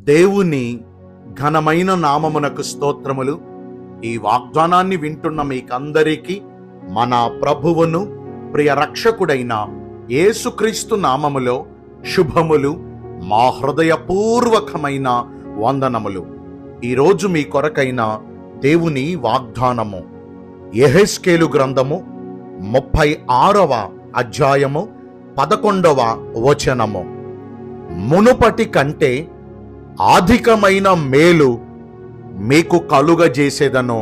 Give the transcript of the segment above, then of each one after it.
దేవుని ఘనమైన నామమునకు స్తోత్రములు ఈ వాగ్దానాన్ని వింటున్న మీకందరికీ మన ప్రభువును ప్రియ రక్షకుడైన యేసుక్రీస్తు నామములో శుభములు మా హృదయపూర్వకమైన వందనములు ఈరోజు మీ కొరకైన దేవుని వాగ్దానము ఎహెస్కేలు గ్రంథము ముప్పై ఆరవ అధ్యాయము పదకొండవ వచనము మునుపటి కంటే అధికమైన మేలు మీకు కలుగజేసేదను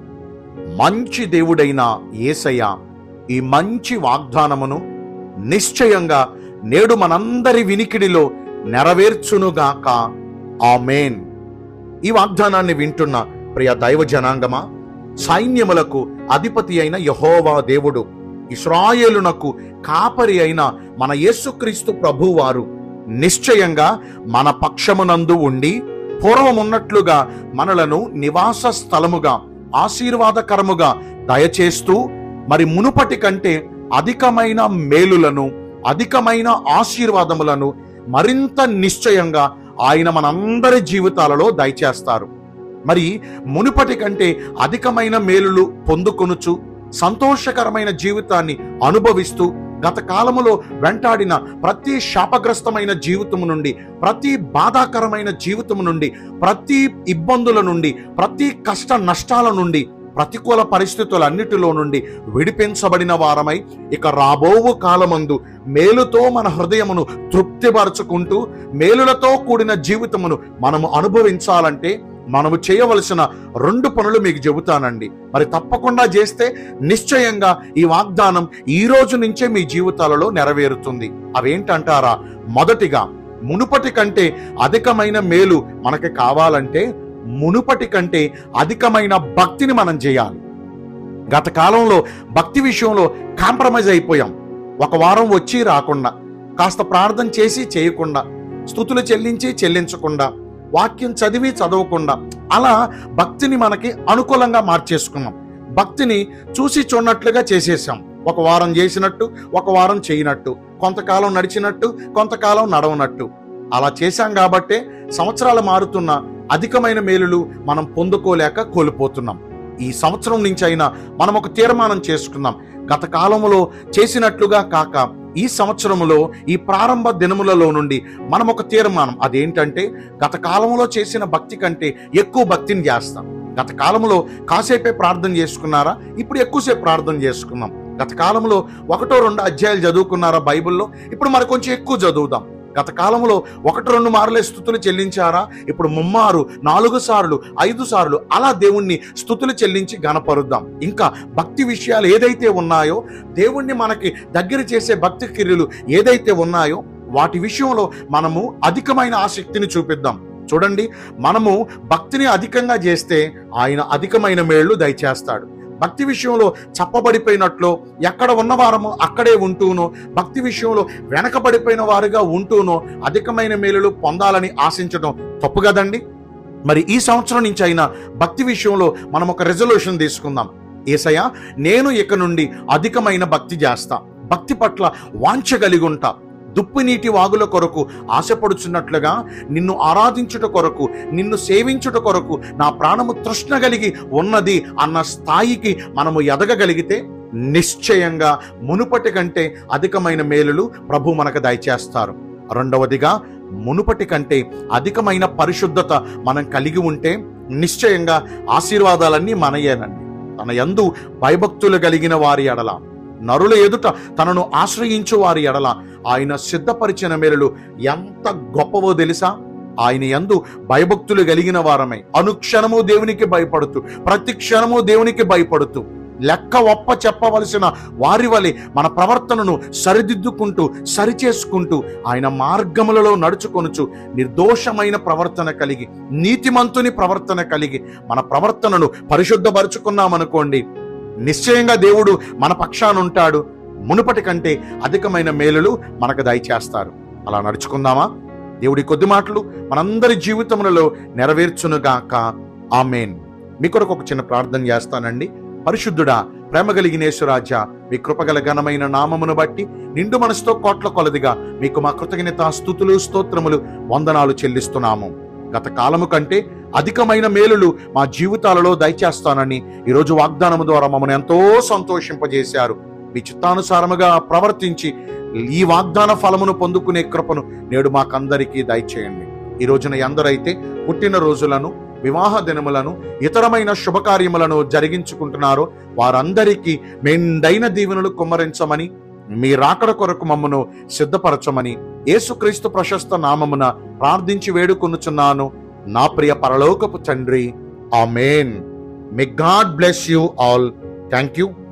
మంచి దేవుడైన యేసయ్య ఈ మంచి వాగ్దానమును నిశ్చయంగా నేడు మనందరి వినికిడిలో నెరవేర్చునుగాక ఆమేన్ ఈ వాగ్దానాన్ని వింటున్న ప్రియ దైవ జనాంగమా సైన్యములకు అధిపతి అయిన యహోవా దేవుడు ఇస్రాయేలునకు కాపరి అయిన మన యేసుక్రీస్తు ప్రభువారు నిశ్చయంగా మన పక్షమునందు ఉండి పూర్వమున్నట్లుగా మనలను నివాస స్థలముగా ఆశీర్వాదకరముగా దయచేస్తూ మరి మునుపటి కంటే అధికమైన మేలులను అధికమైన ఆశీర్వాదములను మరింత నిశ్చయంగా ఆయన మనందరి జీవితాలలో దయచేస్తారు మరి మునుపటి కంటే అధికమైన మేలులు పొందుకొనుచు సంతోషకరమైన జీవితాన్ని అనుభవిస్తూ గత కాలములో వెంటాడిన ప్రతి శాపగ్రస్తమైన జీవితము నుండి ప్రతి బాధాకరమైన జీవితము నుండి ప్రతి ఇబ్బందుల నుండి ప్రతి కష్ట నష్టాల నుండి ప్రతికూల పరిస్థితులన్నిటిలో నుండి విడిపించబడిన వారమై ఇక రాబోవు కాలమందు మేలుతో మన హృదయమును తృప్తిపరచుకుంటూ మేలులతో కూడిన జీవితమును మనము అనుభవించాలంటే మనము చేయవలసిన రెండు పనులు మీకు చెబుతానండి మరి తప్పకుండా చేస్తే నిశ్చయంగా ఈ వాగ్దానం ఈ రోజు నుంచే మీ జీవితాలలో నెరవేరుతుంది అవేంటంటారా మొదటిగా మునుపటి కంటే అధికమైన మేలు మనకి కావాలంటే మునుపటి కంటే అధికమైన భక్తిని మనం చేయాలి గత కాలంలో భక్తి విషయంలో కాంప్రమైజ్ అయిపోయాం ఒక వారం వచ్చి రాకుండా కాస్త ప్రార్థన చేసి చేయకుండా స్థుతులు చెల్లించి చెల్లించకుండా వాక్యం చదివి చదవకుండా అలా భక్తిని మనకి అనుకూలంగా మార్చేసుకున్నాం భక్తిని చూసి చూడనట్లుగా చేసేసాం ఒక వారం చేసినట్టు ఒక వారం చేయనట్టు కొంతకాలం నడిచినట్టు కొంతకాలం నడవనట్టు అలా చేశాం కాబట్టే సంవత్సరాలు మారుతున్న అధికమైన మేలులు మనం పొందుకోలేక కోల్పోతున్నాం ఈ సంవత్సరం నుంచి అయినా మనం ఒక తీర్మానం చేసుకుందాం గత కాలములో చేసినట్లుగా కాక ఈ సంవత్సరములో ఈ ప్రారంభ దినములలో నుండి మనం ఒక తీర్మానం అదేంటంటే గత కాలంలో చేసిన భక్తి కంటే ఎక్కువ భక్తిని చేస్తాం గత కాలంలో కాసేపే ప్రార్థన చేసుకున్నారా ఇప్పుడు ఎక్కువసేపు ప్రార్థన చేసుకున్నాం గత కాలంలో ఒకటో రెండు అధ్యాయాలు చదువుకున్నారా బైబిల్లో ఇప్పుడు మరి కొంచెం ఎక్కువ చదువుదాం గత కాలంలో ఒకటి రెండు మార్లే స్థుతులు చెల్లించారా ఇప్పుడు ముమ్మారు నాలుగు సార్లు ఐదు సార్లు అలా దేవుణ్ణి స్థుతులు చెల్లించి గనపరుద్దాం ఇంకా భక్తి విషయాలు ఏదైతే ఉన్నాయో దేవుణ్ణి మనకి దగ్గర చేసే భక్తి క్రియలు ఏదైతే ఉన్నాయో వాటి విషయంలో మనము అధికమైన ఆసక్తిని చూపిద్దాం చూడండి మనము భక్తిని అధికంగా చేస్తే ఆయన అధికమైన మేళ్లు దయచేస్తాడు భక్తి విషయంలో చప్పబడిపోయినట్లు ఎక్కడ ఉన్నవారము అక్కడే ఉంటూనో భక్తి విషయంలో వెనకబడిపోయిన వారుగా ఉంటూనో అధికమైన మేలులు పొందాలని ఆశించడం తప్పు కదండి మరి ఈ సంవత్సరం నుంచి అయినా భక్తి విషయంలో మనం ఒక రెజల్యూషన్ తీసుకుందాం ఏసయ్య నేను ఇక నుండి అధికమైన భక్తి చేస్తా భక్తి పట్ల వాంఛ కలిగి ఉంటా దుప్పు నీటి వాగుల కొరకు ఆశపడుచున్నట్లుగా నిన్ను ఆరాధించుట కొరకు నిన్ను సేవించుట కొరకు నా ప్రాణము తృష్ణ కలిగి ఉన్నది అన్న స్థాయికి మనము ఎదగగలిగితే నిశ్చయంగా మునుపటి కంటే అధికమైన మేలులు ప్రభు మనకు దయచేస్తారు రెండవదిగా మునుపటి కంటే అధికమైన పరిశుద్ధత మనం కలిగి ఉంటే నిశ్చయంగా ఆశీర్వాదాలన్నీ మనయేనండి తన యందు భయభక్తులు కలిగిన వారి ఎడల నరుల ఎదుట తనను ఆశ్రయించు వారి ఎడల ఆయన సిద్ధపరిచిన మేలులు ఎంత గొప్పవో తెలుసా ఆయన యందు భయభక్తులు కలిగిన వారమై అనుక్షణము దేవునికి భయపడుతూ ప్రతి క్షణము దేవునికి భయపడుతూ లెక్క ఒప్ప చెప్పవలసిన వారి వలె మన ప్రవర్తనను సరిదిద్దుకుంటూ సరిచేసుకుంటూ ఆయన మార్గములలో నడుచుకొనుచు నిర్దోషమైన ప్రవర్తన కలిగి నీతిమంతుని ప్రవర్తన కలిగి మన ప్రవర్తనను పరిశుద్ధపరుచుకున్నామనుకోండి నిశ్చయంగా దేవుడు మన పక్షాన ఉంటాడు మునుపటి కంటే అధికమైన మేలులు మనకు దయచేస్తారు అలా నడుచుకుందామా దేవుడి కొద్ది మాటలు మనందరి జీవితములలో నెరవేర్చునుగాక ఆమెన్ మీ కొరకు ఒక చిన్న ప్రార్థన చేస్తానండి పరిశుద్ధుడా ప్రేమ కలిగిన యేసురాజా మీ కృపగల ఘనమైన నామమును బట్టి నిండు మనసుతో కోట్ల కొలదిగా మీకు మా కృతజ్ఞత స్థుతులు స్తోత్రములు వందనాలు చెల్లిస్తున్నాము గత కాలము కంటే అధికమైన మేలులు మా జీవితాలలో దయచేస్తానని ఈరోజు వాగ్దానము ద్వారా మమ్మల్ని ఎంతో సంతోషింపజేశారు మీ చిత్తానుసారముగా ప్రవర్తించి ఈ వాగ్దాన ఫలమును పొందుకునే కృపను నేడు మాకందరికీ దయచేయండి ఈ రోజున ఎందరైతే పుట్టిన రోజులను వివాహ దినములను ఇతరమైన శుభకార్యములను జరిగించుకుంటున్నారో వారందరికీ మెండైన దీవెనలు కుమ్మరించమని మీ రాకడ కొరకు మమ్మను సిద్ధపరచమని యేసుక్రీస్తు ప్రశస్త నామమున ప్రార్థించి వేడుకొనుచున్నాను నా ప్రియ పరలోకపు తండ్రి amen may God bless you all thank you